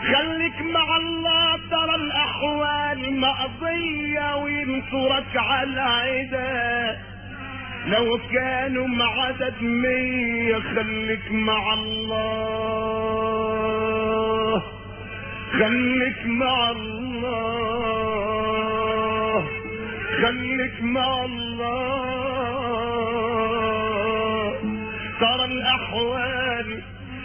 خليك مع الله ترى الاحوال مقضية وينصرك على عدا لو كانوا معدد مية خليك مع الله خليك مع الله خليك مع الله ترى الاحوال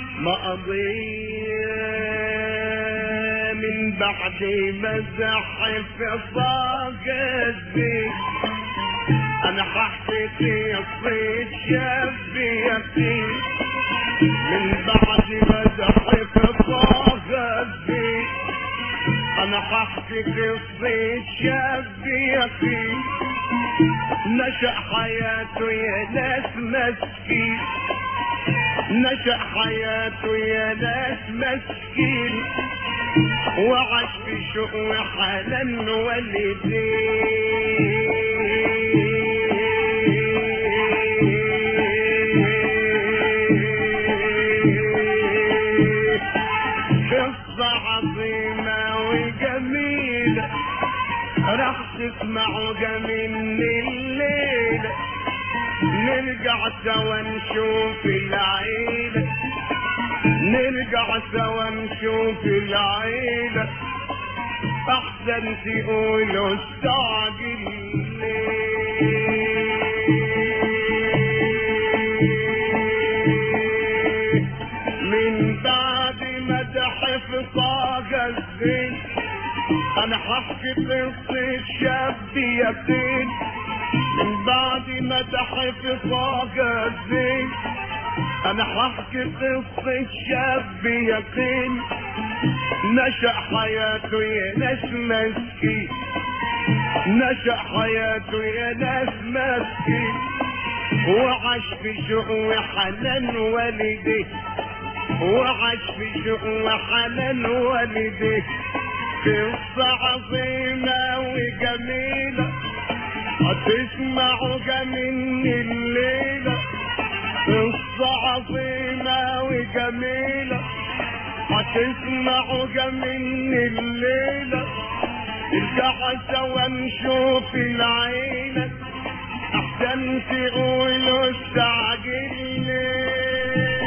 مقضية من بعد مزحف صاغزي انا ححكي قصة شاب يتيم من بعد مزحف صاغزي انا ححكي قصة شاب يتيم نشأ حياته يا ناس مسكين نشأ حياته يا ناس مسكين وعاش في شوق وحنان والديه قصة عظيمة وجميلة راح تسمعوا من الليل نرجع سوا نشوف العيلة نرجع سوا نشوف العيلة احسن تقولوا استعجل ليه من بعد ما تحف طاقة الزين انا ححكي قصة شاب يتيم من بعد ما تحف طاقة الزين انا ححكي قصة شاب يتيم نشأ حياته يا ناس مسكين نشأ حياته يا ناس مسكين وعاش في شوق وحنان والديه وعاش في شوق وحنان والديه قصة عظيمة وجميلة هتسمعوا من الليلة قصة عظيمة وجميلة هتسمعوا من الليلة نرجع سوا نشوف العيلة احسن تقولوا استعجل ليه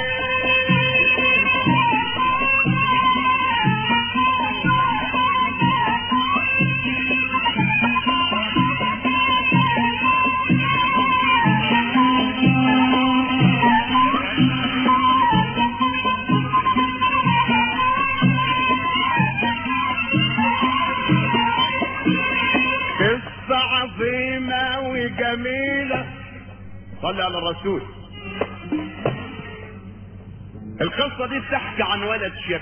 قصة عظيمة وجميلة صلي على الرسول القصة دي بتحكي عن ولد شاب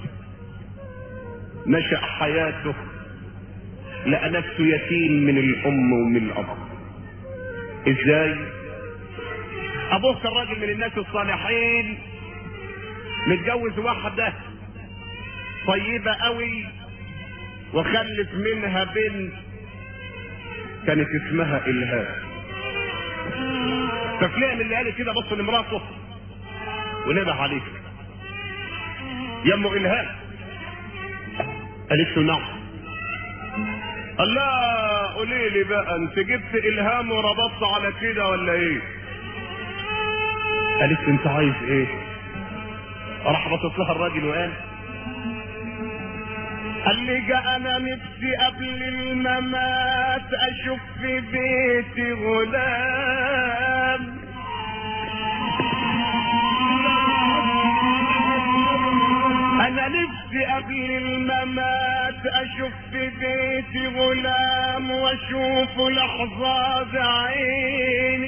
نشأ حياته لقى نفسه يتيم من الأم ومن الأب ازاي أبوه كان راجل من الناس الصالحين متجوز واحدة طيبة قوي وخلف منها بنت كانت اسمها إلهام ففلان اللي قال كده بص لمراته ونبه عليه يا ام إلهام قالت له نعم قال لا قولي لي بقى انت جبت إلهام وربطت على كده ولا ايه قالت له انت عايز ايه راح بصت لها الراجل وقال قال لي جاء انا نفسي قبل الممات اشوف في بيتي غلام انا نفسي قبل الممات اشوف في بيتي غلام واشوف لحظات عيني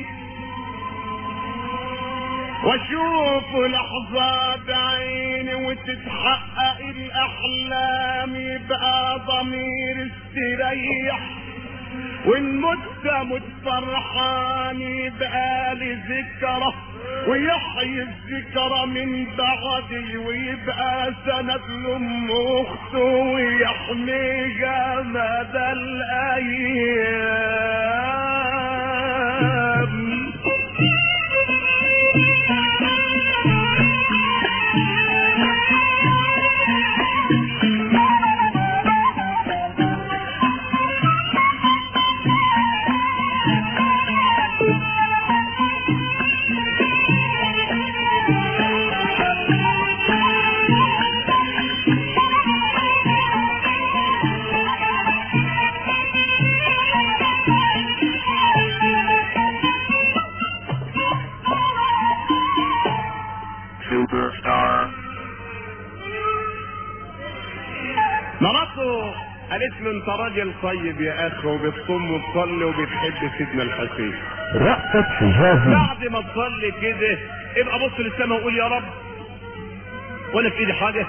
واشوف لحظات عيني وتتحقق الاحلام يبقى ضمير استريح وان مت مت فرحان يبقى لي ذكرى ويحيي الذكرى من بعدي ويبقى سند لام اخته ويحميها مدى الايام مراته قالت له انت راجل طيب يا اخ وبتصوم وتصلي وبتحب سيدنا الحسين رأفت حجازي بعد ما تصلي كده ابقى بص للسماء وقول يا رب وانا في ايدي حاجه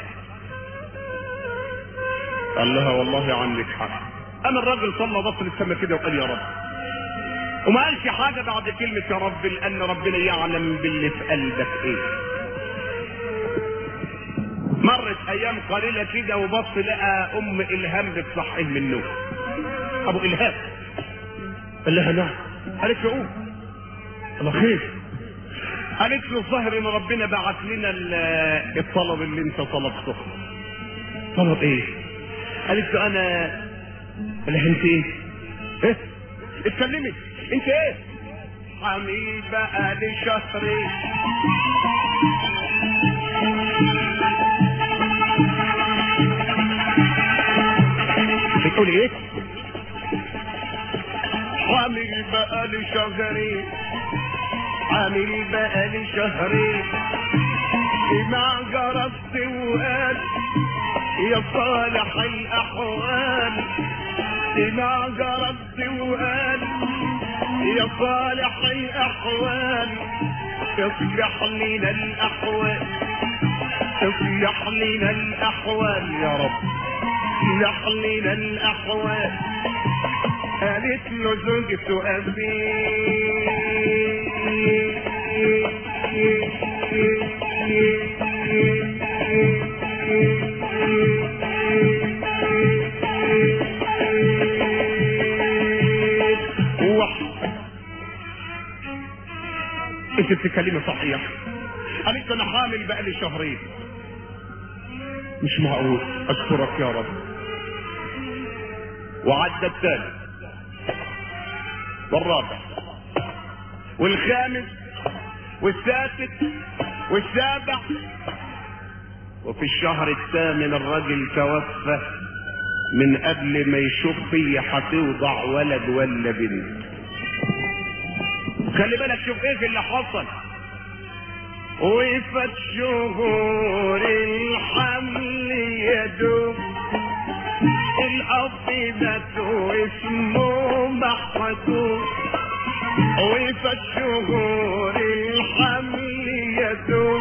قال لها والله عندك حق انا الراجل صلى بص للسماء كده وقال يا رب وما قالش حاجه بعد كلمه يا رب لان ربنا يعلم باللي في قلبك ايه مرت ايام قليله كده وبص لقى ام الهام بتصحيه من النوم ابو الهام قال لها نعم قالت له قوم الله خير قالت له الظاهر ان ربنا بعت لنا ال- الطلب اللي انت طلبته طلب ايه قالت له انا قال لها انت ايه ايه اتكلمي انت ايه حميد بقى لي شهرين بتقول ايه حامل بقى لي شهرين عامل بقى لي شهرين سمع جربت وقال يا صالح الاحوال سمع جربت وقال يا صالح الاحوال اصلح لنا الاحوال اصلح لنا الاحوال يا رب اصلح لنا الاحوال قالت له زوجته أبي واحد انت بتتكلمي صحيح قالت له انا حامل بقالي شهرين مش معقول اشكرك يا رب وعدى الثالث والرابع والخامس والسادس والسابع وفي الشهر الثامن الرجل توفى من قبل ما يشوف هي هتوضع ولد ولا بنت خلي بالك شوف ايه اللي حصل وفت شهور الحمل يدوب الأب مات واسمه محمود وفت شهور الحمل يدوب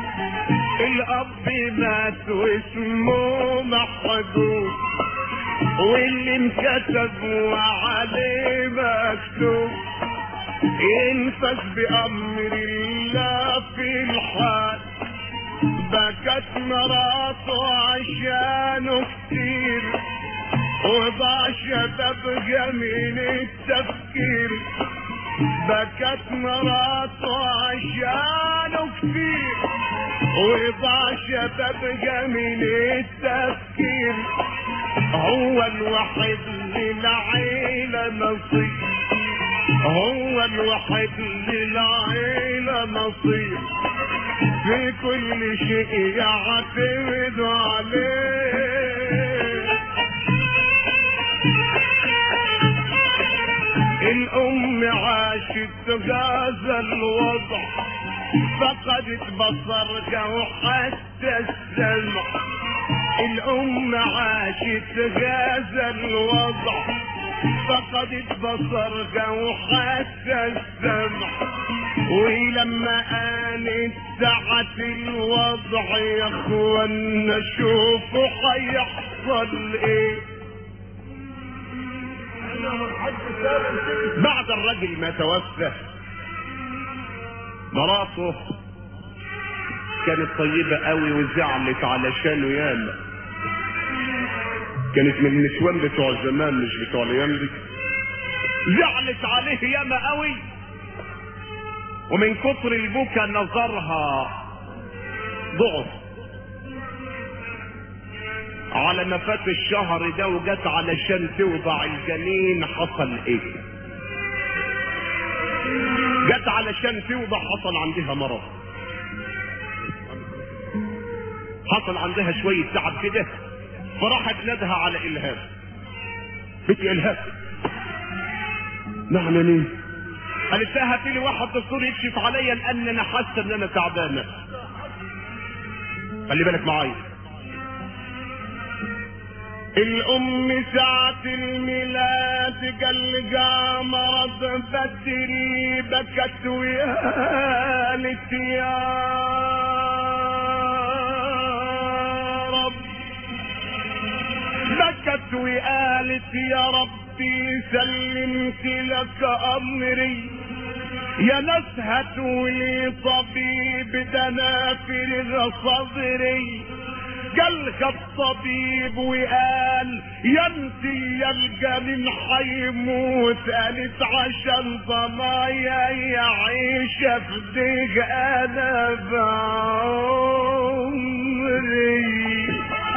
الأب مات واسمه محمود واللي انكتب وعليه مكتوب ينفذ بأمر الله في الحال بكت مراته عشانه كتير وضع شباب جميل التفكير بكت مراته عشانه كتير وضع شباب جميل التفكير هو الوحيد للعيلة نصيب هو الوحيد للعيلة نصيب في كل شيء يعتمد عليه الأم عاشت هذا الوضع فقدت بصرها وحتى السمع الأم عاشت هذا الوضع فقدت بصرها وحتى السمع ولما قالت ساعة الوضع يا اخوانا شوفوا هيحصل ايه بعد الرجل ما توفى مراته كانت طيبة قوي وزعلت علشانه ياما كانت من النسوان بتوع زمان مش بتوع الايام دي زعلت عليه ياما قوي ومن كتر البكا نظرها ضعف على ما فات الشهر ده وجت علشان توضع الجنين حصل ايه جت علشان توضع حصل عندها مرض حصل عندها شوية تعب كده فراحت نادها على إلهام بنت إلهام نعم يا مين قالت لها هاتي لي واحد دكتور يكشف عليا لان انا حاسه ان انا تعبانه خلي بالك معايا الام ساعة الميلاد قلقا مرض بدري بكت وقالت يا رب بكت وقالت يا ربي سلمت لك امري يا ناس هاتولي طبيب ده انا فرغ صدري جالك الطبيب وقال يا انت يا الجنين حيموت قالت عشان ضنايا يعيش افديك انا بعمري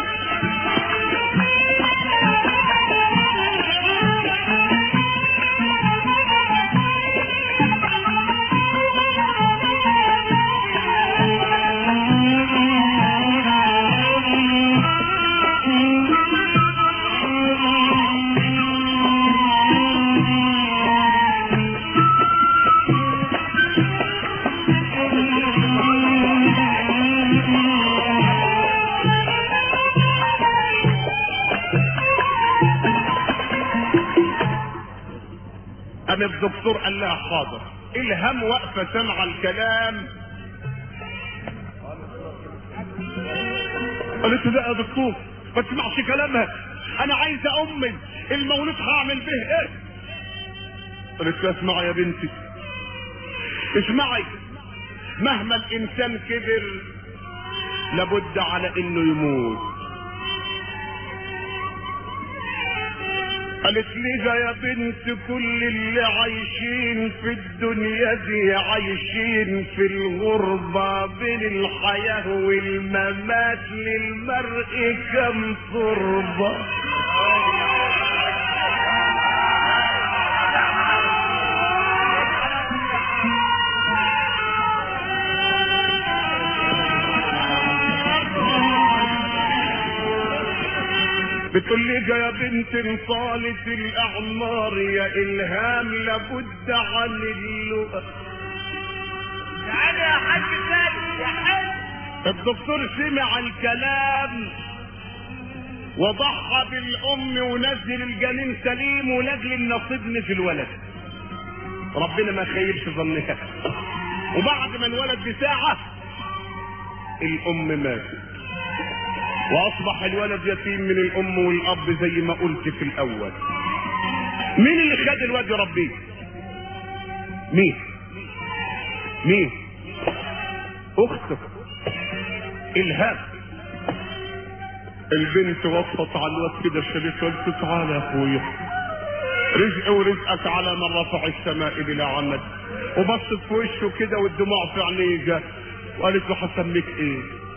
قام الدكتور قال لها حاضر الهم واقفه سامعه الكلام قالت له لا يا دكتور ما تسمعش كلامها انا عايزه امي المولود هعمل به ايه قالت له اسمعي يا بنتي اسمعي مهما الانسان كبر لابد على انه يموت قالت لي ده يا بنت كل اللي عايشين في الدنيا دي عايشين في الغربة بين الحياة والممات للمرء كم تربة بتقول لي يا بنت انطالت الاعمار يا الهام لابد عن اللقاء تعالى يا حاج سالم يا حاج الدكتور سمع الكلام وضحى بالام ونزل الجنين سليم ولاجل النصيب في الولد ربنا ما خيبش ظنها وبعد ما انولد بساعه الام ماتت واصبح الولد يتيم من الام والاب زي ما قلت في الاول مين اللي خد الواد يربيه مين مين اختك الهام البنت وقفت على الواد كده شالته قلت تعالى يا اخويا رزق ورزقك على من رفع السماء بلا عمد وبصت في وشه كده والدموع في عينيه وقالت له هسميك ايه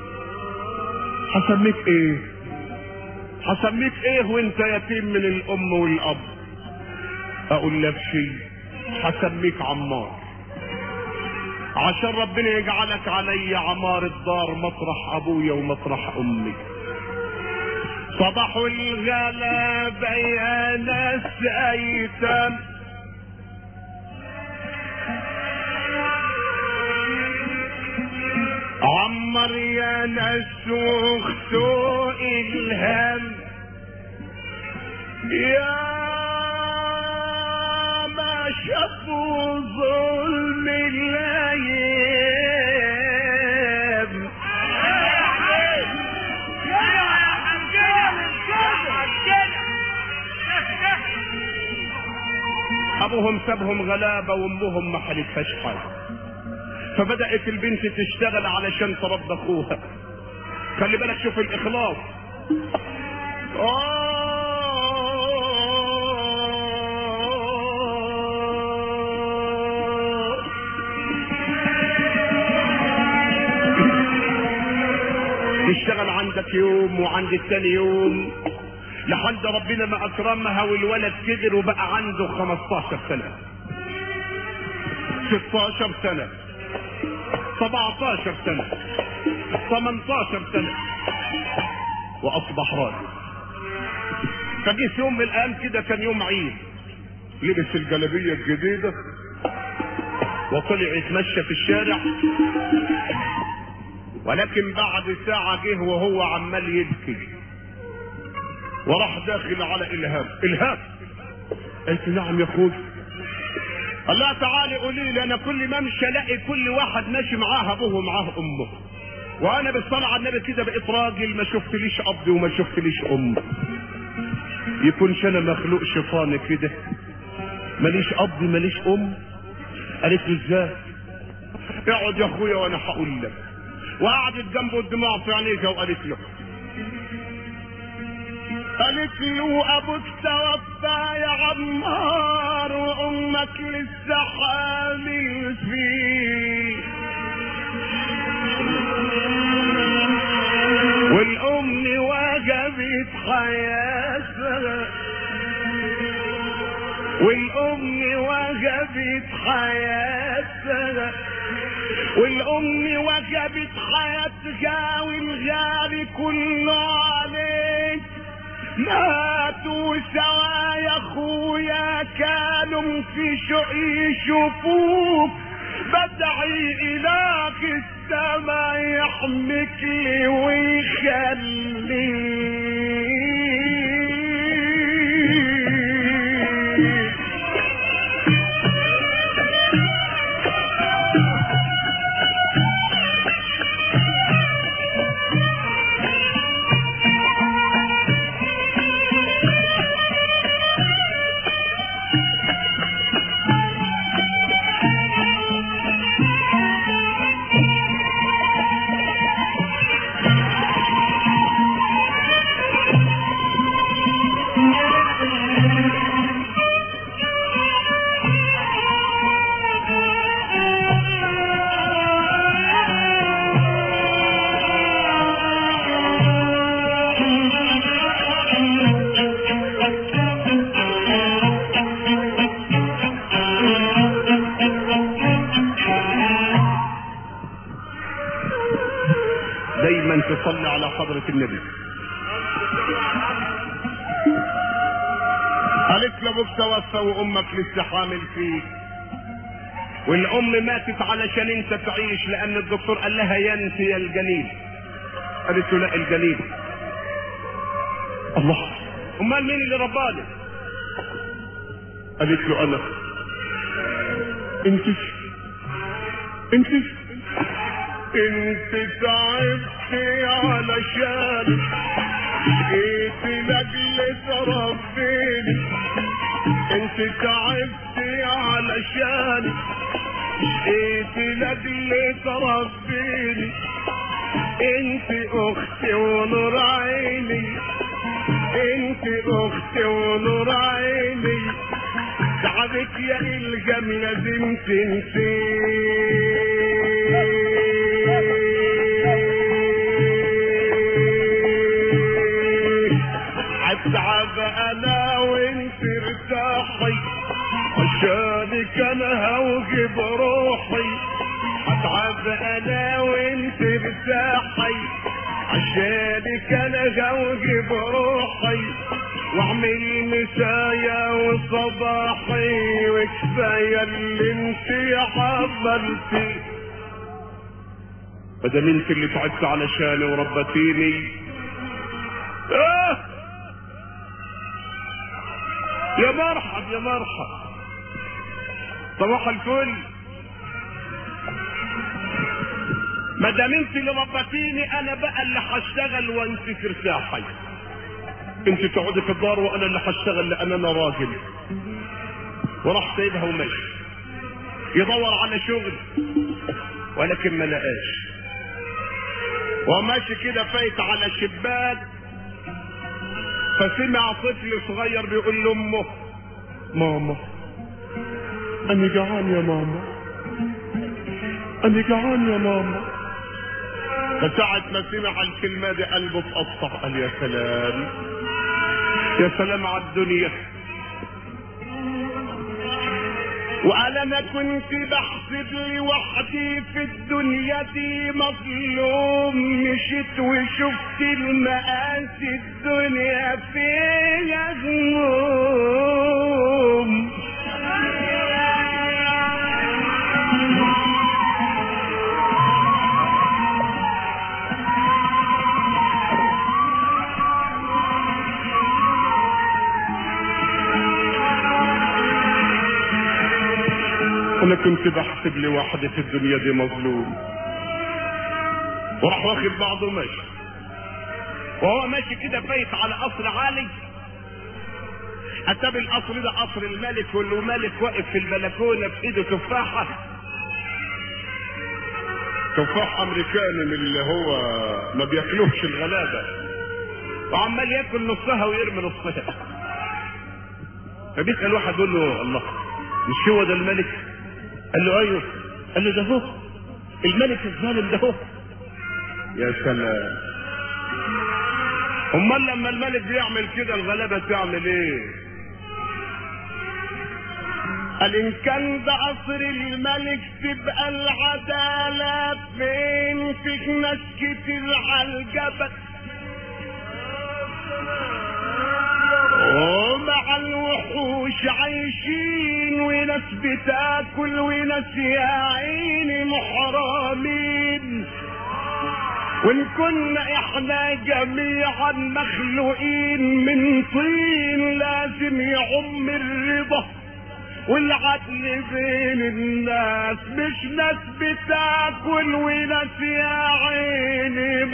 هسميك ايه هسميك ايه وانت يتيم من الام والاب اقول لك شيء هسميك عمار عشان ربنا يجعلك علي عمار الدار مطرح ابويا ومطرح امي صباح الغلابة يا ناس ايتام عمر يا ناس واخته الهام يا ما شافوا ظلم الايام ابوهم سابهم غلابه وامهم ما حلتهاش حاجه فبدات البنت تشتغل علشان ترد اخوها خلي بالك شوف الاخلاص آه. تشتغل عندك يوم وعند التاني يوم لحد ربنا ما اكرمها والولد كبر وبقى عنده 15 سنه 16 سنه 17 سنه 18 سنه واصبح راجل فجه في يوم من الايام كده كان يوم عيد لبس الجلابيه الجديده وطلع يتمشى في الشارع ولكن بعد ساعة جه وهو عمال يبكي وراح داخل على الهام الهام قلت نعم يا اخوي قال لها تعالي قولي لي انا كل ما امشي الاقي كل واحد ماشي معاه ابوه ومعاه امه وانا بالصلاه على النبي كده بقيت راجل ما شفتليش ابي وما شفتليش ام يكونش انا مخلوق شيطاني كده ماليش اب ماليش ام قالت له ازاي اقعد يا اخويا وانا هقول لك وقعدت جنبه الدموع في عينيها وقالت له قالت له ابوك توفى يا عمار وامك لسه حامل فيه والام وجبت حياتها والام وجبت حياتها والام وجبت حياتها والغالي كله عليك ماتوا سوا يا اخويا كانوا في شوق يشوفوك بدعي إله السما يحميك لي ويخليك دايما تصلي على حضرة النبي قالت له ابوك توفى وامك لسه حامل فيك والام ماتت علشان انت تعيش لان الدكتور قال لها يا انت يا الجنين قالت له لا الجنين الله امال مين اللي رباني قالت له انا انت انت انت تعبتي علشان جيت لاجل تربيني انت تعبتي علشان جيت لاجل تربيني انت اختي ونور عيني انت اختي ونور عيني تعبك يا الجم لازم تنسي اتعب انا وانت ارتاحي عشانك انا هوجب روحي اتعب انا وانت ارتاحي عشانك انا هوجب روحي واعمل مسايا وصباحي وكفايه اللي انت عملتي مادام انت اللي تعبت علشاني وربتيني آه يا مرحب يا مرحب صباح الفل ما دام انت اللي ربتيني انا بقى اللي هشتغل وانت ترتاحي انت تقعدي في الدار وانا اللي هشتغل لان انا راجل وراح سايبها وماشي يدور على شغل ولكن ما لقاش وماشي كده فايت على شباك فسمع طفل صغير بيقول لامه ماما انا جعان يا ماما انا جعان يا ماما فساعة ما سمع الكلمة دي قلبه اتقطع قال يا سلام يا سلام على الدنيا وقال انا كنت بحسب لوحدي في الدنيا دي مظلوم مشيت وشفت المآسي الدنيا فيها هموم انا كنت بحسب لوحدي في الدنيا دي مظلوم وراح واخد بعضه ماشي وهو ماشي كده فايت على قصر عالي اتى القصر ده قصر الملك والملك واقف في البلكونه في ايده تفاحه تفاح امريكاني من اللي هو ما بياكلوش الغلابه وعمال ياكل نصها ويرمي نصها فبيسال واحد يقول له الله مش هو ده الملك قال له ايوه قال له ده هو الملك الظالم ده هو يا سلام امال لما الملك بيعمل كده الغلابه تعمل ايه قال ان كان ده قصر الملك تبقى العدالة فين فيك ناس كتير على الجبل ومع الوحوش عايشين وناس بتاكل وناس يا عيني محرمين وان كنا احنا جميعا مخلوقين من طين لازم يعم الرضا والعدل بين الناس مش ناس بتاكل وناس يا عيني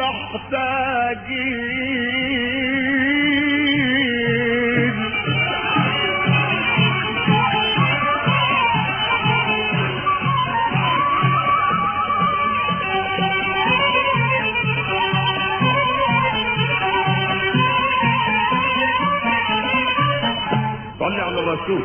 محتاجين صلي على الرسول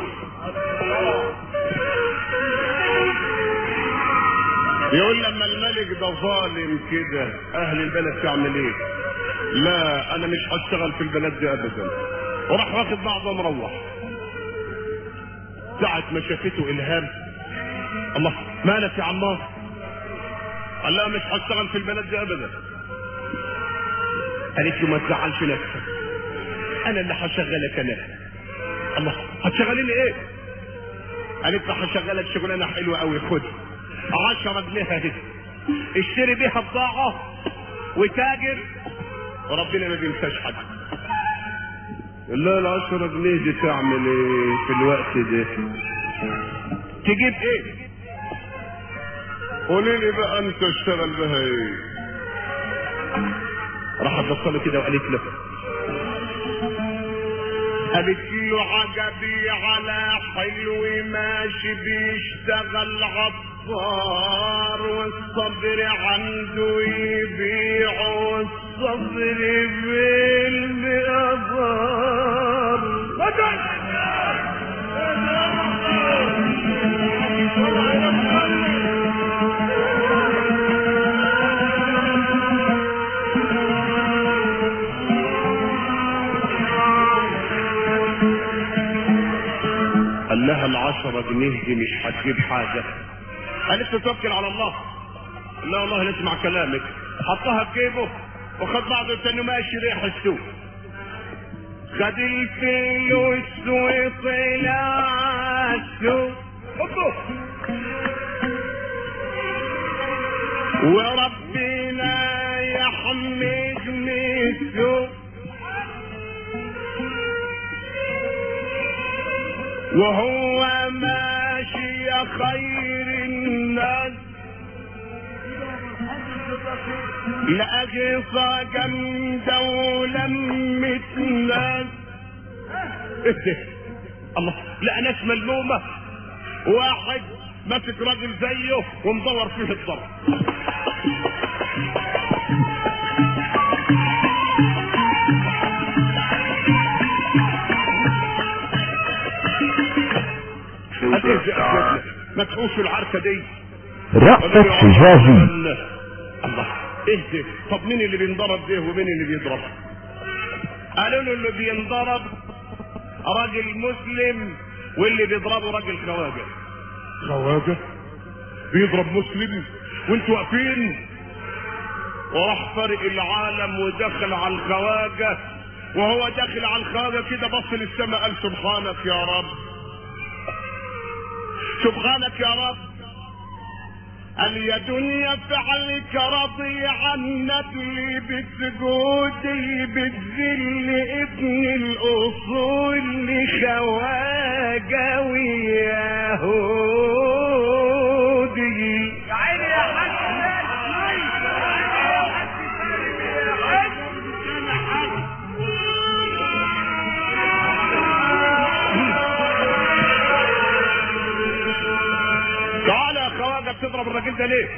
يقول لما الملك ده ظالم كده اهل البلد تعمل ايه لا انا مش هشتغل في البلد دي ابدا وراح واخد بعضه مروح ساعة ما شافته الهام الله مالك يا عمار قال لا مش هشتغل في البلد دي ابدا قالت له ما تزعلش نفسك انا اللي هشغلك انا الله هتشغليني ايه قالت له هشغلك شغلانه حلوه قوي خد 10 جنيه اهي اشتري بيها بضاعه وتاجر وربنا ما بينساش حد لا ال 10 جنيه دي تعمل ايه في الوقت ده تجيب ايه قولي لي بقى انت اشتغل بها ايه راح تصله كده وقالت له قالت له عجبي على حلو ماشي بيشتغل عطار والصبر عنده يبيع والصبر بالمقدار قال لها العشرة جنيه دي مش هتجيب حاجة قالت له توكل على الله لا والله نسمع كلامك حطها في جيبه وخد بعضه تاني ماشي ريح السوق خد الفلوس وطلع السوق حطه وربنا يحمد من السوق وهو ماشي يا خير الناس لأقصى جامدة ولمت ناس الله لا ناس ملمومة واحد ماسك راجل زيه ومدور فيه الضرب ما تحوشوا العركة دي رأفت حجازي الله ايه ده طب مين اللي بينضرب ده ومين اللي بيضرب قالوا له اللي بينضرب راجل مسلم واللي بيضربه راجل خواجه خواجه بيضرب مسلم وانتوا واقفين وراح فرق العالم ودخل على الخواجه وهو داخل على الخواجه كده بص للسماء قال سبحانك يا رب سبحانك يا رب قال يا دنيا فعلك رضي عن نبلي بسجودي بالذل ابن الاصول لخواجه وياهو بتضرب الراجل ده ليه؟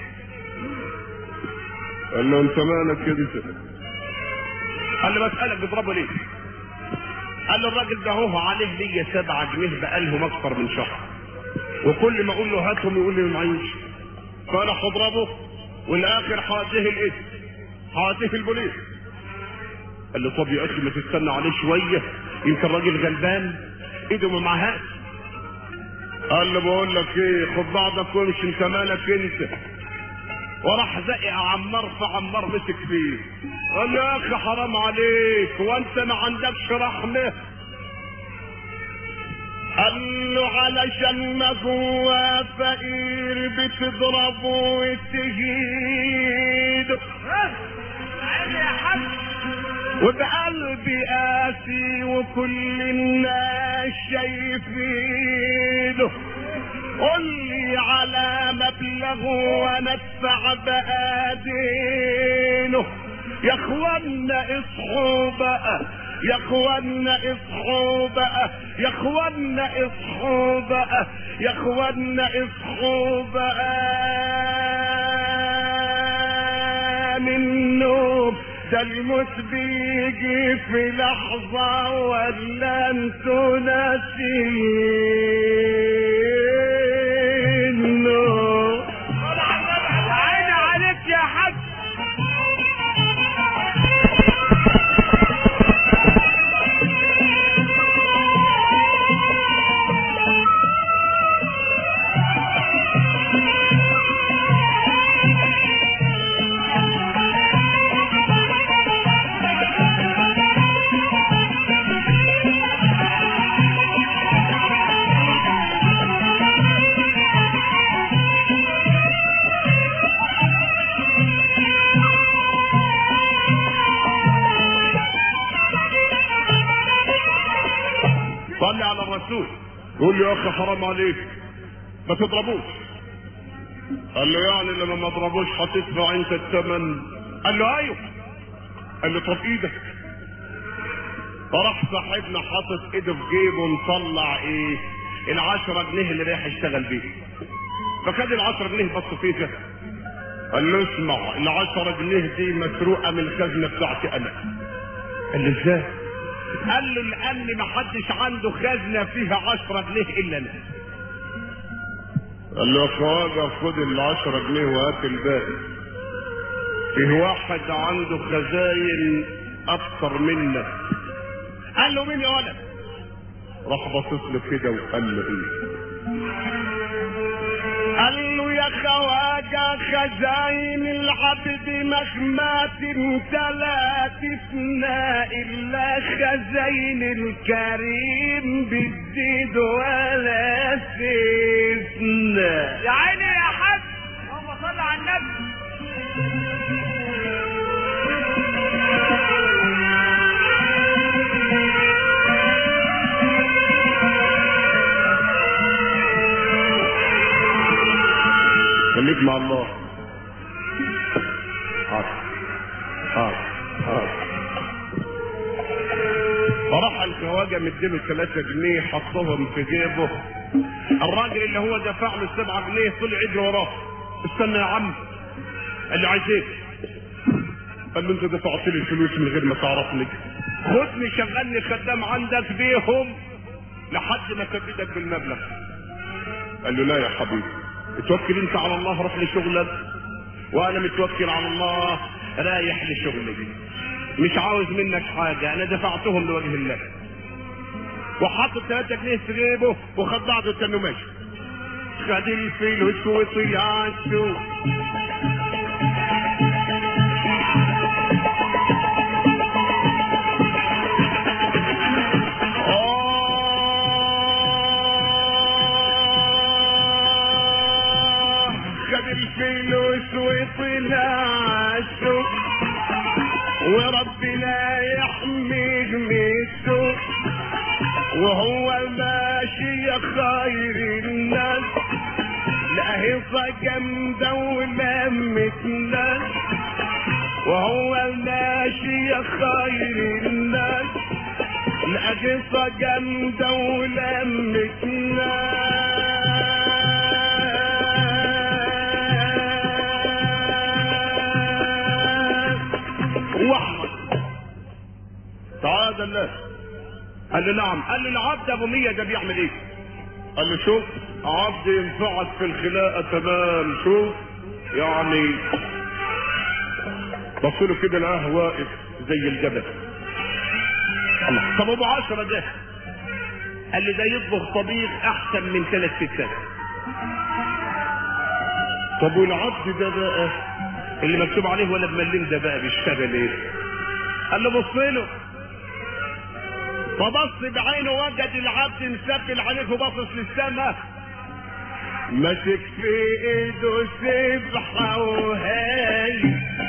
قال له انت مالك انت؟ قال له بسألك بتضربه ليه؟ قال له الراجل ده هو عليه ليا سبعة جنيه بقالهم اكتر من شهر وكل ما اقول له هاتهم يقول لي معيش فانا هضربه والاخر هوديه الاسم هوديه البوليس قال له طب يا اخي ما تستنى عليه شويه يمكن راجل غلبان ايده ما معهاش قال له بقول لك ايه خد بعضك وامشي انت مالك انت وراح زقق عمار فعمار مسك فيه قال له يا اخي حرام عليك وانت ما عندكش رحمه قال له علشان ما جوا فقير بتضربه وتهيده عيني يا حاج وبقلبي قاسي وكل الناس شايفينه قول لي على مبلغ وانا ادفع بقادينه يا اخوانا اصحوا بقى يا اخوانا اصحوا بقى يا اخوانا اصحوا بقى يا اخوانا اصحوا بقى من النوم ده الموت بيجي في لحظة ولا انتوا ناسينه عيني عليك يا حاج صلي على الرسول يقول له يا اخي حرام عليك ما تضربوش قال له يعني لما ما اضربوش هتدفع انت الثمن قال له ايوه قال له طب ايدك فراح صاحبنا حاطط ايده في جيبه مطلع ايه العشرة جنيه اللي رايح يشتغل بيه فخد العشرة جنيه بص فيها قال له اسمع العشرة جنيه دي مسروقة من الخزنة بتاعتي انا قال له ازاي قال له لان ما حدش عنده خزنه فيها عشرة جنيه الا انا قال له يا خواجه خد العشرة جنيه وهات الباقي فيه واحد عنده خزاين اكتر منك قال له مين يا ولد راح باصص له كده وقال له ايه قال له يا خواجة خزاين العبد مهما تمتلا تفنى إلا خزاين الكريم بتزيد ولا تفنى يا عيني يا حاج اللهم صل على النبي خليك مع الله حاضر حاضر حاضر فراح الخواجه مديله 3 جنيه حطهم في جيبه الراجل اللي هو دفع له 7 جنيه طلع يجري وراه استنى يا عم قال له عايز ايه؟ قال له انت دفعت لي الفلوس من غير ما تعرفني خدني شغلني خدام عندك بيهم لحد ما تبدك بالمبلغ قال له لا يا حبيبي اتوكل انت على الله روح لشغلك وانا متوكل على الله رايح لشغلي مش عاوز منك حاجة انا دفعتهم لوجه الله وحط 3 جنيه في جيبه وخد بعضه تنه ماشي خد الفلوس وطلع السوق آه، خد الفلوس وطلع السوق وربنا يحميه من السوق وهو ماشي يا خير الناس لا هيصة جامدة ولمت ناس وهو ماشي يا خير الناس لا هيصة جامدة ولمت دلال قال له نعم قال له العبد ابو مية ده بيعمل ايه قال له شوف عبد ينفعك في الخلاقه تمام شوف يعني بص له كده لقاه واقف زي الجبل الله طب ابو عشرة ده قال لي ده يطبخ طبيخ احسن من ثلاث ستات طب والعبد ده بقى اللي مكتوب عليه ولا بمليم ده بقى بيشتغل ايه قال له بص له فبص بعينه وجد العبد مسبل عليه وباصص للسماء ماسك في ايده سبحه وهاي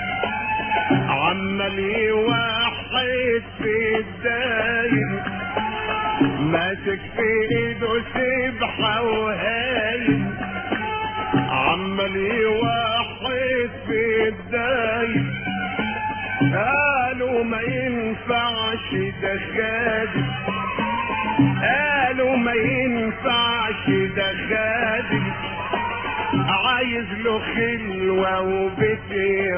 عمال يوحد في الدايم ماسك في ايده سبحه وهاي عمال يوحد في الدايم قالوا ما ينفعش ده خادم قالوا ما ينفعش ده خادم عايز له خلوة وبيت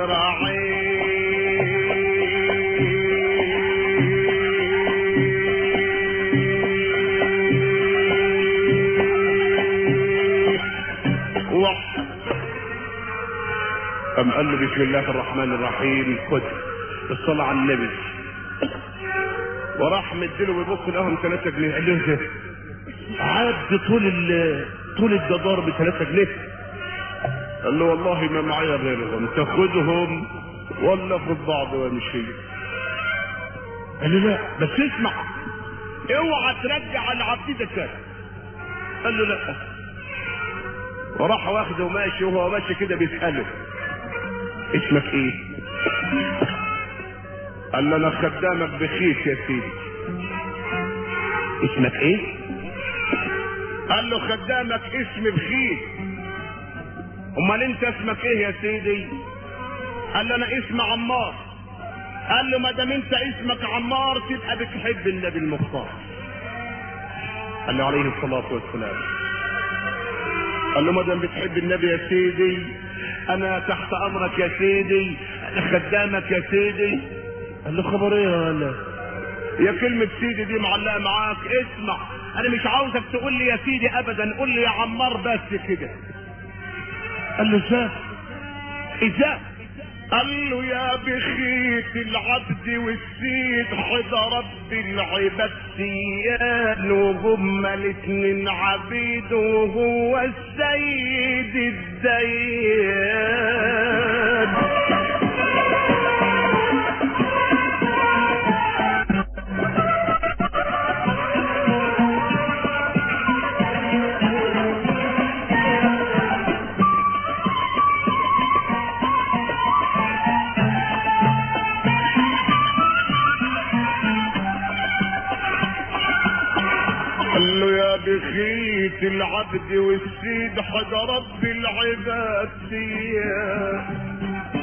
يراعيه وح أم قال له بسم الله الرحمن الرحيم خد الصلاة على النبي وراح مديله بيبص لهم 3 جنيه قال له إيه ده عد طول ال طول الجدار ب 3 جنيه قال له والله ما معايا غيرهم تاخدهم ولا خد بعض وامشي قال له لا بس اسمع اوعى ترجع العبد ده تاني قال له لا وراح واخده وماشي وهو ماشي كده بيسأله اسمك ايه قال له انا خدامك بخيس يا سيدي اسمك ايه قال له خدامك اسم بخيس امال انت اسمك ايه يا سيدي قال له انا اسم عمار قال له ما دام انت اسمك عمار تبقى بتحب النبي المختار قال له عليه الصلاه والسلام قال له ما دام بتحب النبي يا سيدي انا تحت امرك يا سيدي انا خدامك يا سيدي قال له خبر ايه يا ولا يا كلمة سيدي دي معلقة معاك اسمع انا مش عاوزك تقول لي يا سيدي ابدا قول لي يا عمار بس كده قال له ازاي ازاي قال له يا بخيت العبد والسيد حد رب العباد سيان وهم الاتنين عبيد وهو السيد الديان قال له يا بخيت العبد والسيد حد رب العباد سيان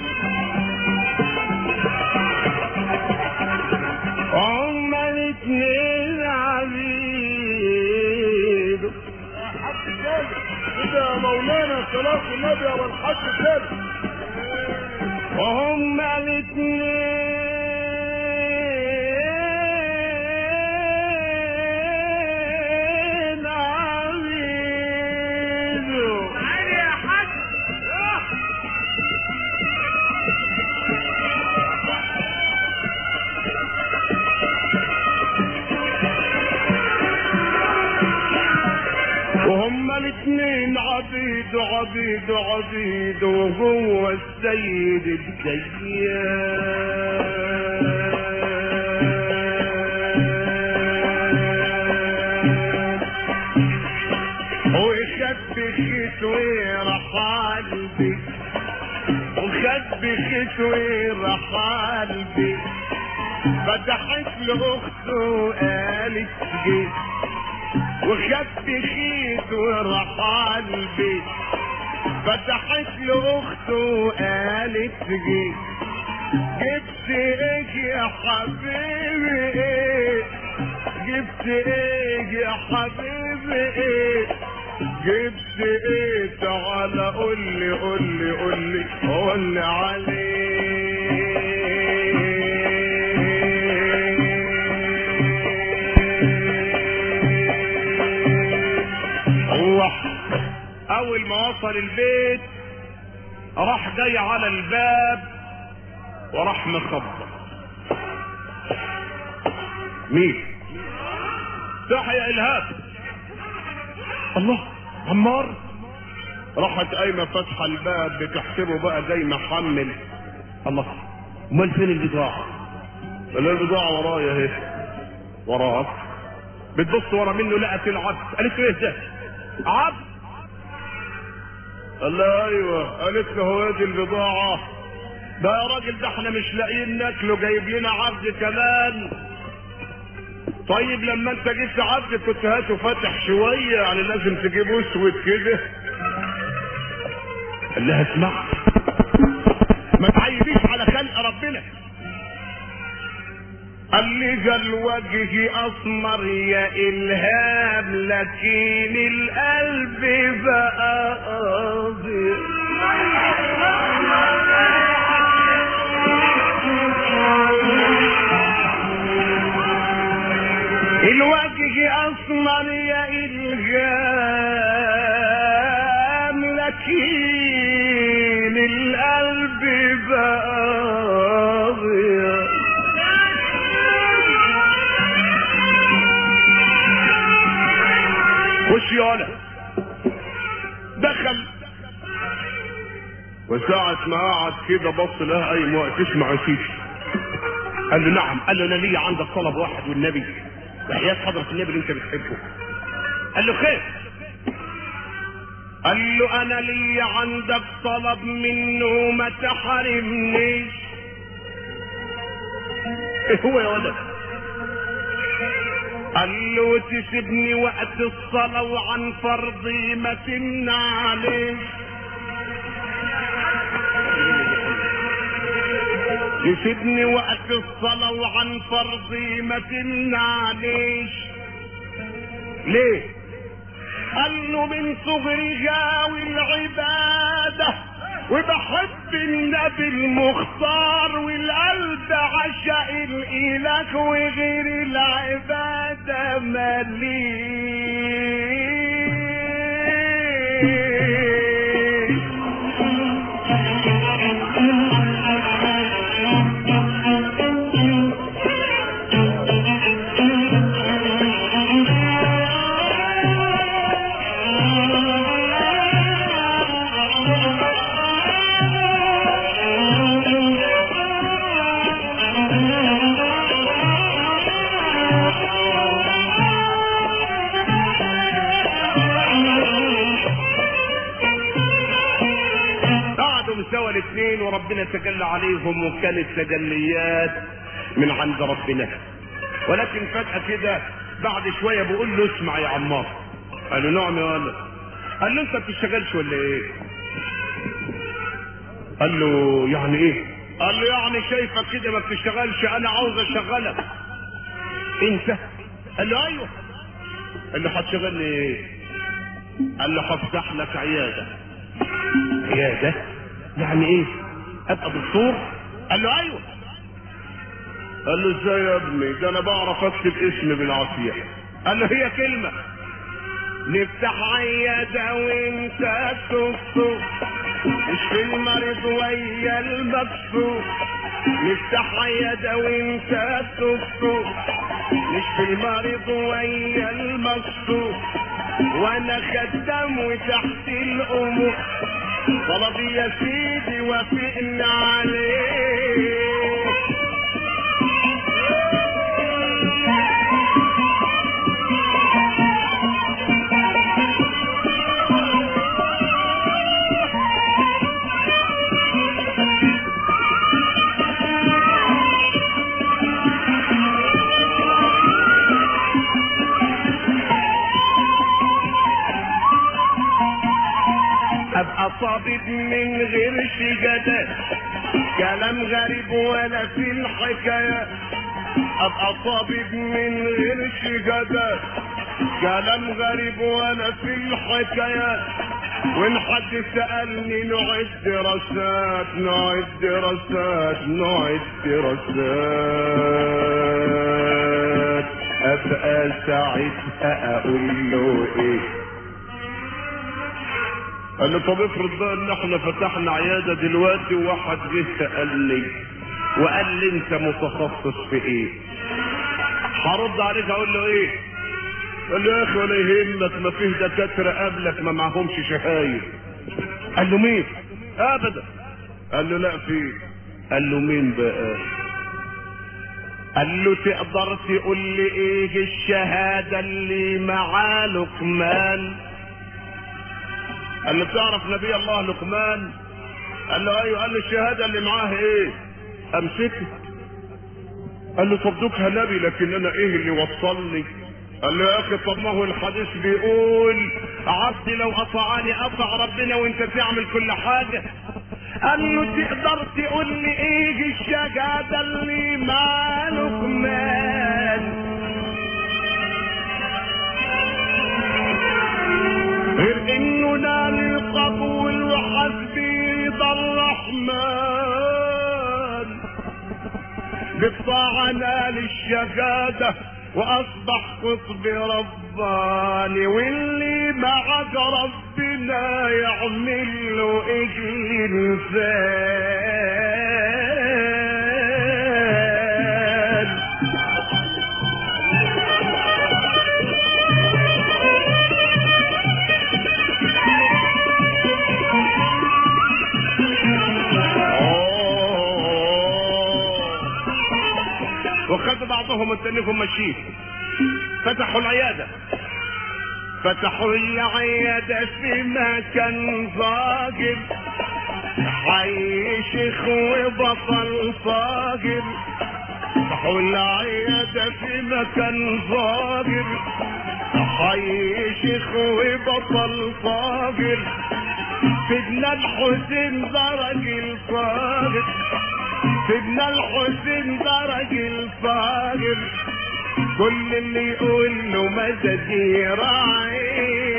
هما الاتنين عبيد كده يا مولانا صلاة النبي يا الحاج سالم وهما الاثنين عبيد تعالي يا حاج وهما الاثنين عبيد عبيد عبيد وهو السيد الديان وخد بخيت وراح قلبي وخد بخيت وراح قلبي فتحت لاخته وقالت جيت وخدت خيط وراح قلبي فتحت لاخته وقالت جيت جبت ايه يا حبيبي ايه جبت ايه يا حبيبي ايه جبت ايه تعالى قول لي قول لي قول لي قول لي اول ما وصل البيت راح جاي على الباب وراح مخبط مين صح يا الهاب الله عمار راحت قايمه فاتحه الباب بتحسبه بقى زي ما حمل الله امال فين البضاعه قال لها البضاعه ورايا اهي وراك بتبص ورا منه لقت العبد قالت له ايه ده عبد قال لها ايوه قالت له هو دي البضاعه ده يا راجل ده احنا مش لاقيين ناكله جايب لنا عبد كمان طيب لما انت جبت عبد كنت هاته فاتح شويه يعني لازم تجيبه اسود كده قال لها اسمع ما تعيبيش على خلق ربنا قال لي ذا الوجه اسمر يا الهام لكن القلب بقى قاضي الوجه اسمر يا الهام لكن القلب بقى قاضي خش يالا دخل وساعة ما قعد كده بص لها اي وقت اسمع يا سيدي قال له نعم قال له انا ليا عندك طلب واحد والنبي وحياة حضرة النبي اللي انت بتحبه قال له خير قال له انا ليا عندك طلب منه ما تحرمنيش ايه هو يا ولد قال له تسيبني وقت الصلاة وعن فرضي ما تمنعنيش تسيبني وقت الصلاة وعن فرضي ما تمنعنيش ليه؟ قال له من صغري غاوي العبادة وبحب النبي المختار والقلب عشق الإله وغير العبادة مليش قعدوا سوا الاثنين وربنا تجلى عليهم وكانت تجليات من عند ربنا ولكن فجأة كده بعد شوية بقول له اسمع يا عمار قال له نعم يا ولد قال له انت ما بتشتغلش ولا ايه قال له يعني ايه قال له يعني شايفك كده ما بتشتغلش انا عاوز اشغلك انت قال له ايوه قال له هتشغلني ايه قال له هفتح لك عياده عياده يعني ايه ابقى دكتور قال له ايوه قال له ازاي يا ابني ده انا بعرف اكتب اسم بالعافيه قال له هي كلمه نفتح عيادة وانت تكتب اشفي المريض ويا المكسور نفتح عيادة وانت تكتب نشفي المريض ويا المكسور وانا خدام وتحت الامور طلبي يا سيدي وافقنا عليه ابقى طبيب من غير شجدات كلام غريب ولا في الحكايات ابقى طبيب من غير شجدات كلام غريب ولا في الحكايات وان حد سألني نوع الدراسات نوع الدراسات نوع الدراسات ابقى ساعتها اقول له ايه قال له طب افرض بقى ان احنا فتحنا عياده دلوقتي وواحد جه سالني وقال لي انت متخصص في ايه؟ هرد عليك اقول له ايه؟ قال له يا اخي ولا يهمك ما فيه دكاتره قبلك ما معهمش شهايد قال له مين؟ ابدا قال له لا في قال له مين بقى؟ قال له تقدر تقول لي ايه الشهاده اللي مع لقمان؟ قال له تعرف نبي الله لقمان؟ قال له ايوه قال له الشهاده اللي معاه ايه؟ امسكه قال له طب دوكها نبي لكن انا ايه اللي وصلني؟ قال له يا اخي طب ما هو الحديث بيقول عبدي لو اطاعني اطع ربنا وانت تعمل كل حاجه قال له تقدر تقول لي ايه الشجاده اللي مع لقمان غير انه نال القبول وحسبي رضا الرحمن بالطاعة نال الشهادة واصبح قطب رباني واللي معك ربنا يعمل له انسان وخدوا بعضهم التانيهم ماشيين فتحوا العياده فتحوا العيادة في مكان ظاهر حي شيخ وبطل صاغر فتحوا العيادة في مكان ظاهر حي شيخ وبطل صاغر سيدنا الحسين درج الصاغر سيدنا الحسين درج الصاغر كل اللي يقول له مدد يراعي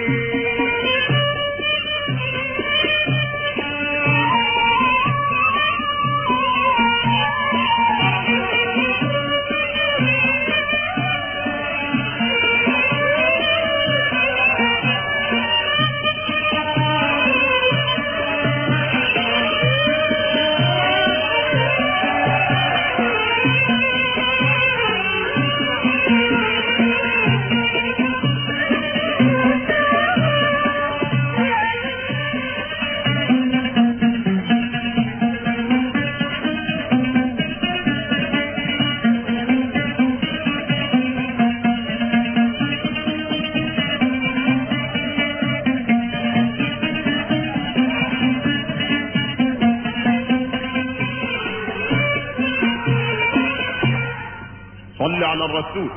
صل على الرسول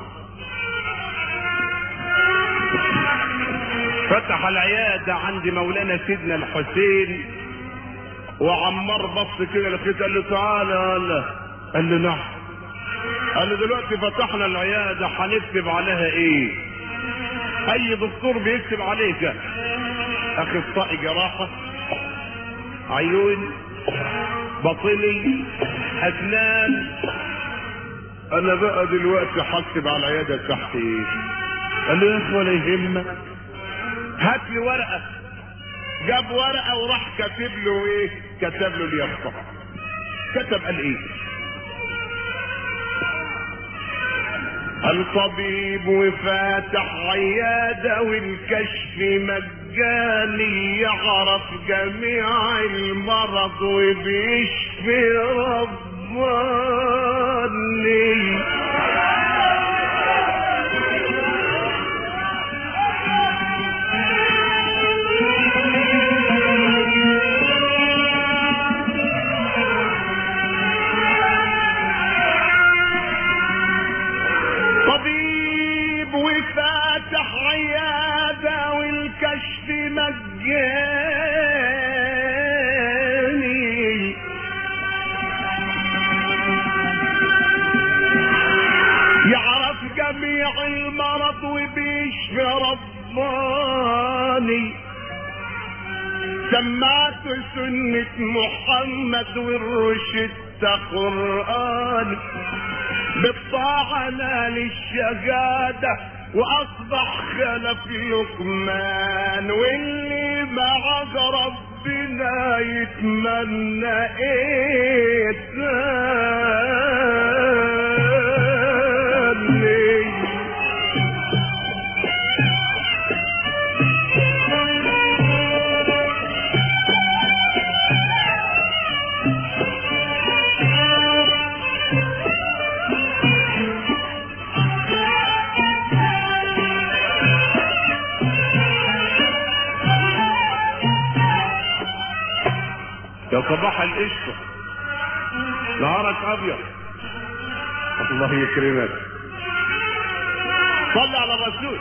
فتح العيادة عند مولانا سيدنا الحسين وعمار بص كده لقيت قال له تعالى قال قال له نعم قال له دلوقتي فتحنا العيادة هنكتب عليها ايه اي دكتور بيكتب عليك اخصائي جراحة عيون بطني اسنان انا بقى دلوقتي حاسب على العياده تحت ايه قال له يا اخي ولا يهمك هات لي ورقه جاب ورقه وراح كاتب له ايه كتب له اليافطه كتب قال ايه الطبيب وفاتح عيادة والكشف مجاني يعرف جميع المرض وبيشفي رباني طبيب وفاتح عيادة والكشف مجاني يعرف جميع المرض وبيشفي رباني سمعت سنة محمد والرشد قرآن بالطاعة نال الشهادة واصبح خلف لقمان واللي معاك ربنا يتمنى ايه تاني يا صباح القشطة نهارك ابيض الله يكرمك صلي على الرسول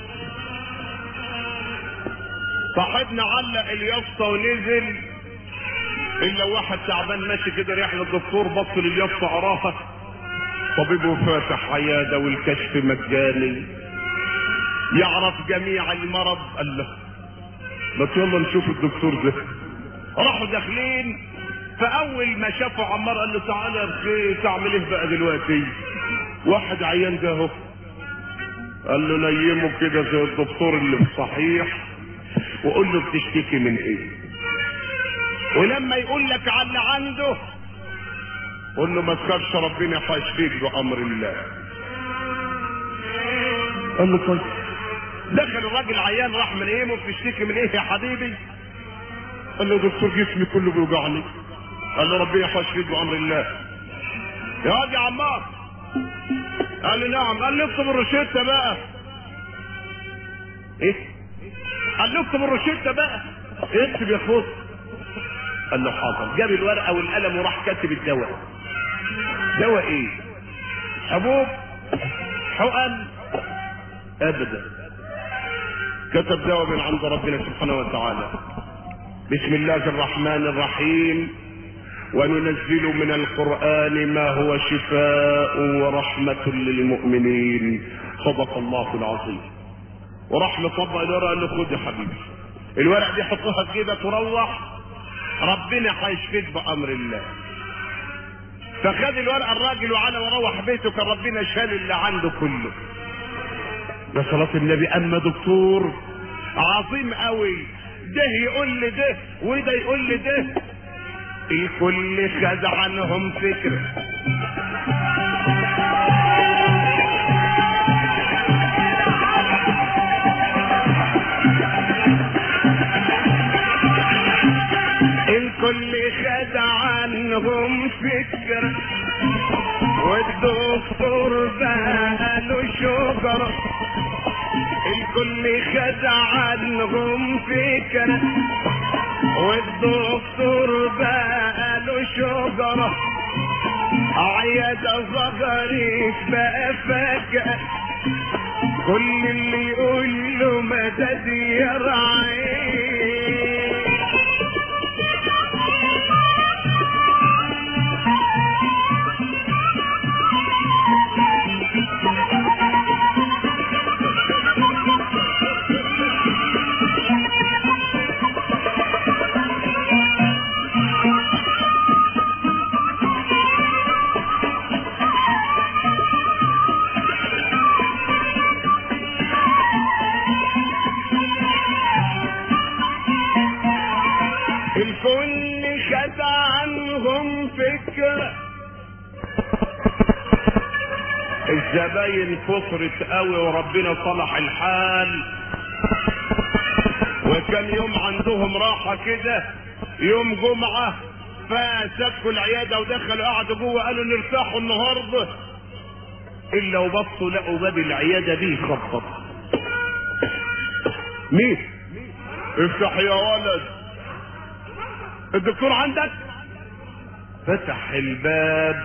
صاحبنا علق اليافطة ونزل الا واحد تعبان ماشي كده رايح للدكتور بص لليافطة قراها طبيبه فاتح عيادة والكشف مجاني يعرف جميع المرض قال له ما يلا نشوف الدكتور ده راحوا داخلين فاول ما شافوا عمار قال له تعالى يا بخير تعمل ايه بقى دلوقتي واحد عيان ده اهو قال له نيمه كده زي الدكتور اللي في صحيح وقول له بتشتكي من ايه ولما يقول لك على اللي عنده قول له ما تخافش ربنا هيشفيك بامر الله قال له طيب دخل الراجل عيان راح من ايه بتشتكي من ايه يا حبيبي قال له يا دكتور جسمي كله بيوجعني قال له ربنا يشفيك بامر الله يا واد يا عمار قال له نعم قال له اكتب الروشته بقى ايه قال له اكتب الروشته بقى اكتب يا اخويا قال له حاضر جاب الورقه والقلم وراح كاتب الدواء دواء ايه حبوب حقن ابدا كتب دواء من عند ربنا سبحانه وتعالى بسم الله الرحمن الرحيم وننزل من القرآن ما هو شفاء ورحمة للمؤمنين صدق الله العظيم وراح مطبق الورقة قال له خد يا حبيبي الورق دي حطها في جيبك وروح ربنا هيشفيك بأمر الله فخد الورقة الراجل وعلى وروح بيته كان ربنا شال اللي عنده كله يا صلاة النبي أما دكتور عظيم قوي ده يقول لي ده وده يقول لي ده الكل خد عنهم فكرة الكل خد عنهم فكرة والدكتور بقاله شجرة الكل خد عنهم فكرة والدكتور بقاله شجرة عيادة صغري بقى فجأة كل اللي يقول له مدد يرعيه الكل خد عنهم فكرة الزباين كثرت قوي وربنا صلح الحال وكان يوم عندهم راحة كده يوم جمعة فسكوا العيادة ودخلوا قعدوا جوه قالوا نرتاحوا النهاردة إلا وبصوا لقوا باب العيادة بيخبط مين؟ افتح يا ولد الدكتور عندك فتح الباب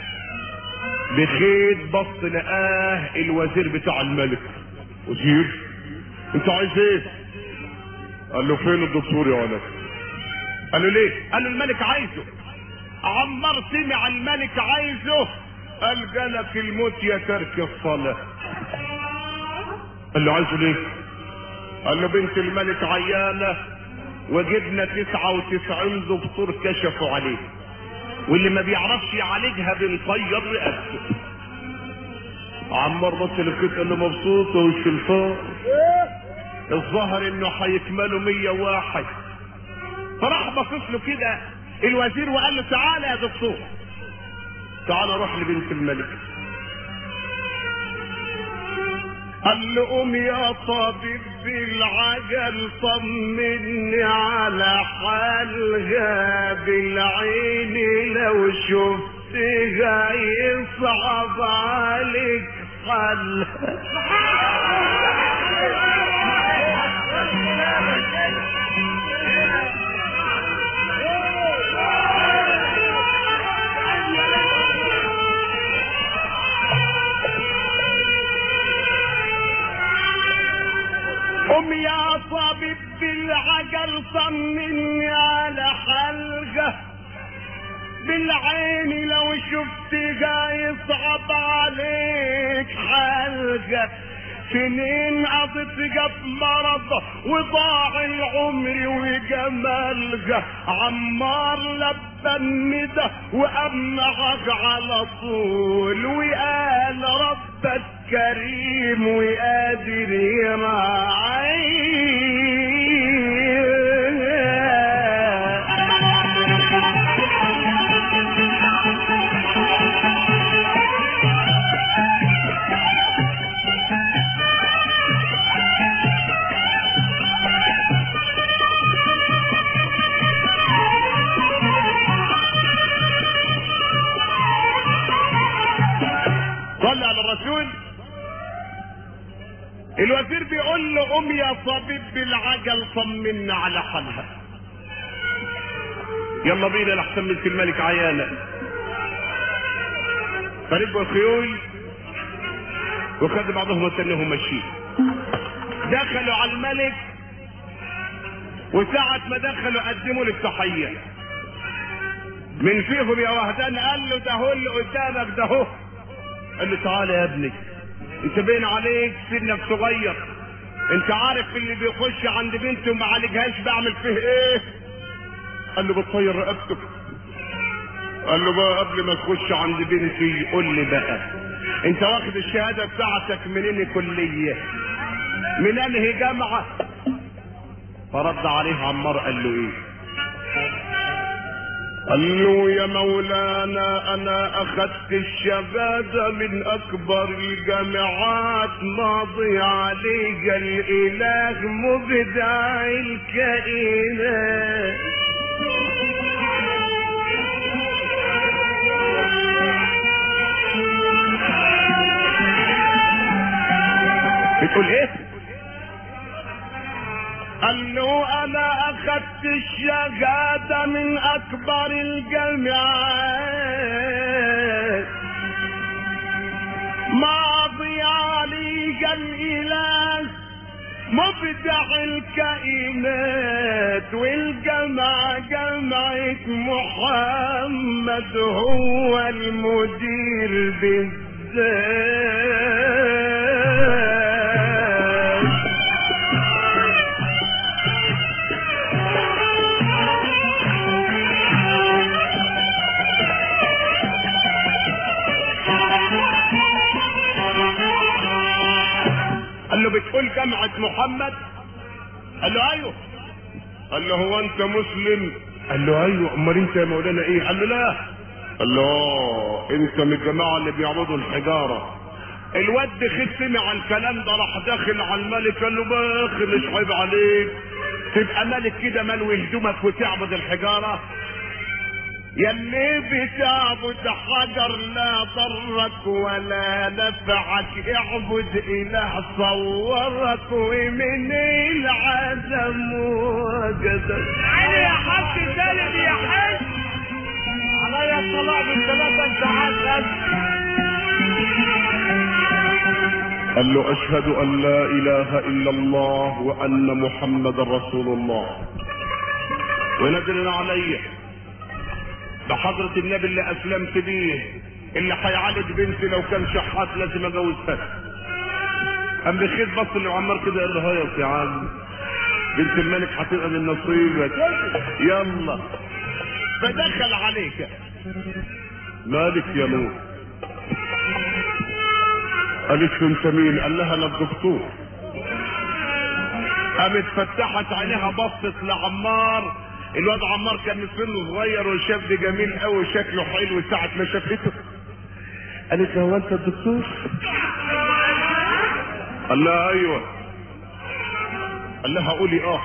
بخيط بص لقاه الوزير بتاع الملك وزير انت عايز ايه قال له فين الدكتور يا ولد قال له ليه قال له الملك عايزه عمار سمع الملك عايزه قال جالك الموت يا ترك الصلاة قال له عايزه ليه قال له بنت الملك عيانة وجبنا تسعة وتسعين دكتور كشفوا عليه واللي ما بيعرفش يعالجها بنطير رقبته عمار بص للخيط قال له مبسوط والشلفان الظاهر انه هيكملوا مية واحد فراح باصص له كده الوزير وقال له تعالى يا دكتور تعالى روح لبنت الملك قال له قوم يا طبيب بالعجل طمني على حالها بالعين لو شفتها يصعب عليك حالها قوم يا طبيب بالعجل طمني على حلقه بالعين لو شفتها يصعب عليك حلقه سنين قضيتها في مرض وضاع العمر وجمالها عمار لبى الندى وأمنعك على طول وقال ربك كريم وقادر يراعيك صلى على الرسول الوزير بيقول له قوم يا طبيب بالعجل طمنا على حالها يلا بينا لحسن بنت الملك عيانة فركبوا الخيول وخدوا بعضهم وتنهم ماشيين دخلوا على الملك وساعة ما دخلوا قدموا له التحية من فيهم يا وهدان قال له ده هو اللي قدامك ده هو قال له تعالى يا ابني انت باين عليك سنك صغير انت عارف اللي بيخش عند بنته وما عالجهاش بعمل فيه ايه قال له بتطير رقبتك قال له بقى قبل ما تخش عند بنتي قول لي بقى انت واخد الشهاده بتاعتك منين كليه من انهي جامعه فرد عليه عمار قال له ايه قال له يا مولانا انا اخذت الشهادة من اكبر الجامعات ماضي عليك الاله مبدع الكائنات بتقول ايه قال له انا اخذت الشهادة من اكبر الجامعات ماضي عليك الاله مبدع الكائنات والجمع جمعة محمد هو المدير بالذات قال له بتقول جامعة محمد قال له ايوه قال له هو انت مسلم قال له ايوه امال انت يا مولانا ايه قال له لا قال له آه، انت من الجماعه اللي بيعبدوا الحجاره الواد خد سمع الكلام ده راح داخل على الملك قال له باخ مش عيب عليك تبقى ملك كده ملوي هدومك وتعبد الحجاره يلي بتعبد حجر لا ضرك ولا نفعك اعبد اله صورك ومن العدم وجدك تعالي يا حاج سالم يا حاج عليا الطلاق بالثلاثة ساعات قال له اشهد ان لا اله الا الله وان محمد رسول الله ونزل علي بحضرة النبي اللي اسلمت بيه اللي هيعالج بنتي لو كان شحات لازم اجوزها قام بخير بص لعمار كده قال له هيا يا عم بنت الملك هتبقى من نصيبك يلا فدخل عليك مالك يا نور قالت له انت مين قال لها انا الدكتور قامت فتحت عينيها بصت لعمار الواد عمار كان سنه صغير وشاب جميل قوي شكله حلو ساعة ما شافته قالت له هو انت الدكتور؟ قال لها ايوه قال لها قولي اه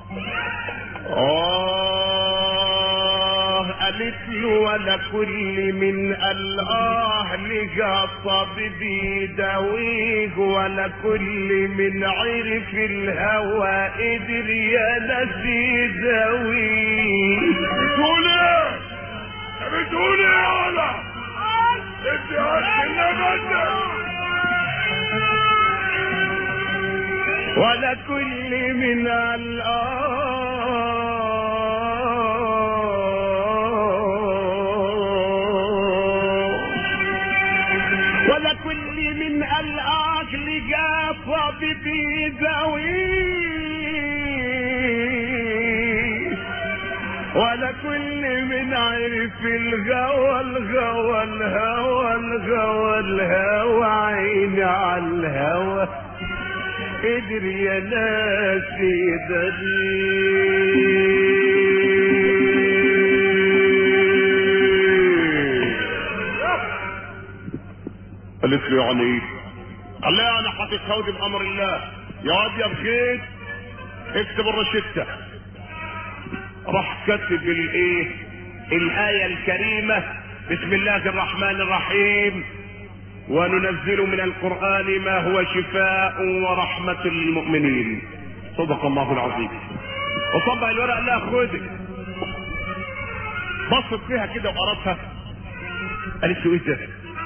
اه قالت له ولا كل من الاه لقى طبيب يداويه ولا كل من عرف الهوى قدر يا ناس يداويه بتقول ايه؟ بتقول ايه يا ولا؟ انت هتكلم ولا كل من الآه ولا كل من الأكل جاف بيداويه ولا كل من عرف الغوى الغوى الهوى الغوى الهوى عيني على الهوى قدر يا ناس قالت له يعني ايه؟ قال لها انا هتتهودي بامر الله يا واد يا بخيت اكتب الروشته راح كاتب الايه الايه الكريمه بسم الله الرحمن الرحيم وننزل من القرآن ما هو شفاء ورحمة للمؤمنين صدق الله العظيم وطبق الورق قال لها خدي بصت فيها كده وقرتها قالت له ايه ده؟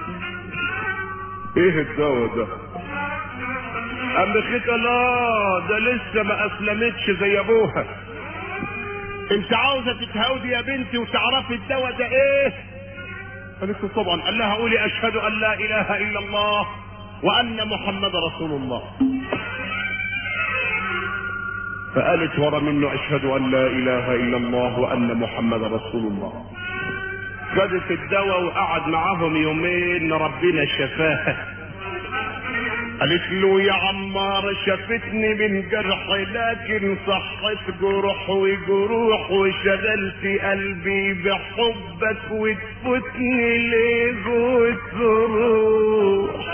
ايه الدواء ده؟ قام بخيت لا ده لسه ما اسلمتش زي ابوها انت عاوزه تتهاودي يا بنتي وتعرفي الدواء ده ايه؟ قالت له طبعا قال لها قولي اشهد ان لا اله الا الله وان محمد رسول الله فقالت ورا منه اشهد ان لا اله الا الله وان محمد رسول الله خدت الدواء وقعد معاهم يومين ربنا شفاها قالت له يا عمار شفتني من جرح لكن صحت جروح وجروح وشغلت قلبي بحبك وتفوتني ليه وتروح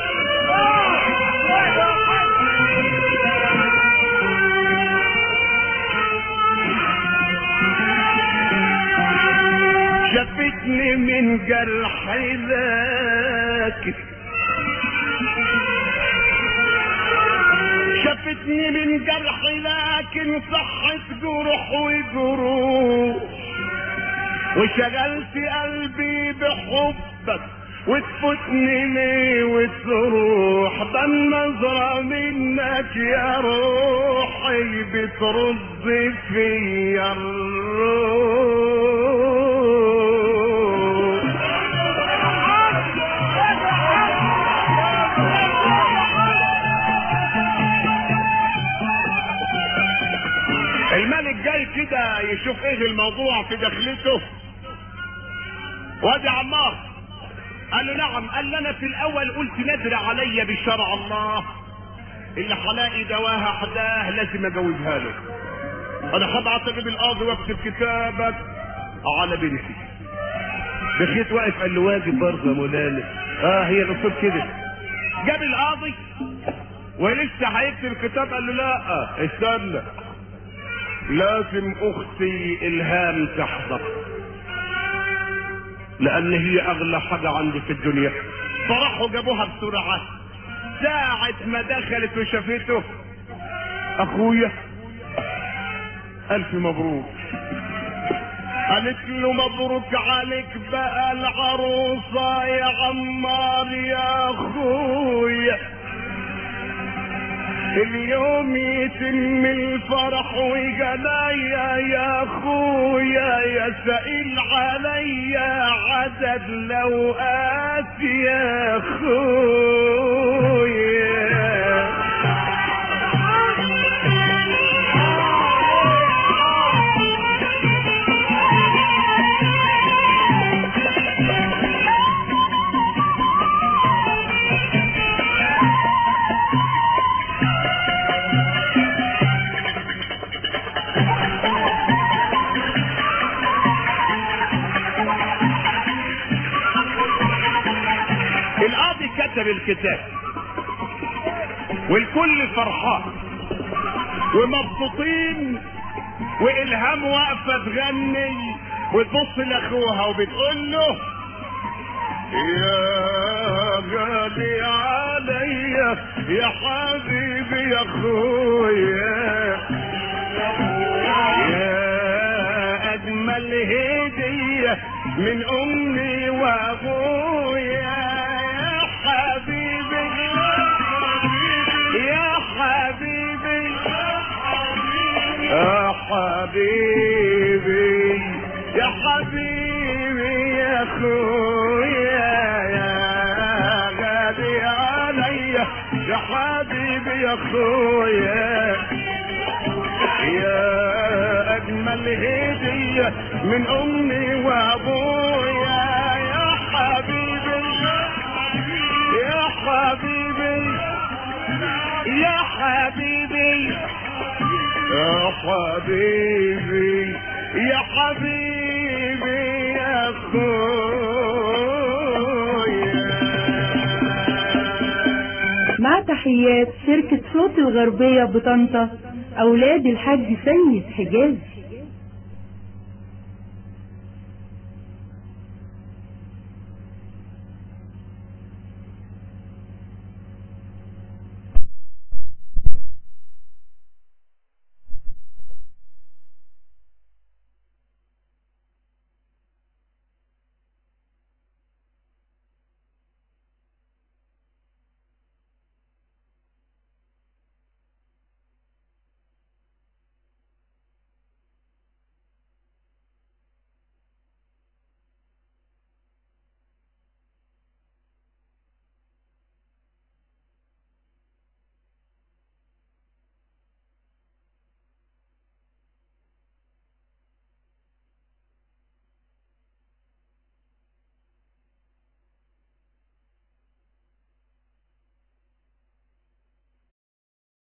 شفتني من جرح لكن شفتني من جرح لكن صحت جروح وجروح وشغلت قلبي بحبك وتفوتني ليه وتروح ده النظرة منك يا روحي بترد فيا الروح الملك جاي كده يشوف ايه الموضوع في دخلته وادي عمار قال له نعم قال لي انا في الاول قلت ندر علي بشرع الله اللي هلاقي دواها حداه لازم اجوزها له انا هبعت اجيب القاضي واكتب كتابك على بنتي بخيت واقف قال له واجب برضه يا مولانا اه هي الاصول كده جاب القاضي ولسه هيكتب الكتاب قال له لا استنى لازم اختي الهام تحضر لان هي اغلى حاجة عندي في الدنيا فراحوا جابوها بسرعة ساعة ما دخلت وشافته اخويا الف مبروك قالت له مبروك عليك بقى العروسة يا عمار يا اخويا اليوم يتم الفرح وجنايا يا اخويا يا سائل عليا عدد لوقات يا اخويا الكتاب والكل فرحان ومبسوطين والهام واقفه تغني وتبص لاخوها وبتقول له يا غالي عليا يا حبيبي يا اخويا يا اجمل هديه من امي وابويا يا حبيبي يا حبيبي يا حبيبي يا حبيبي يا اخويا يا غالي عليا يا حبيبي يا اخويا يا اجمل هديه من امي وابويا يا حبيبي يا حبيبي يا حبيبي يا حبيبي يا حبيبي يا اخويا مع تحيات شركة صوت الغربية بطنطا أولاد الحاج سيد حجاز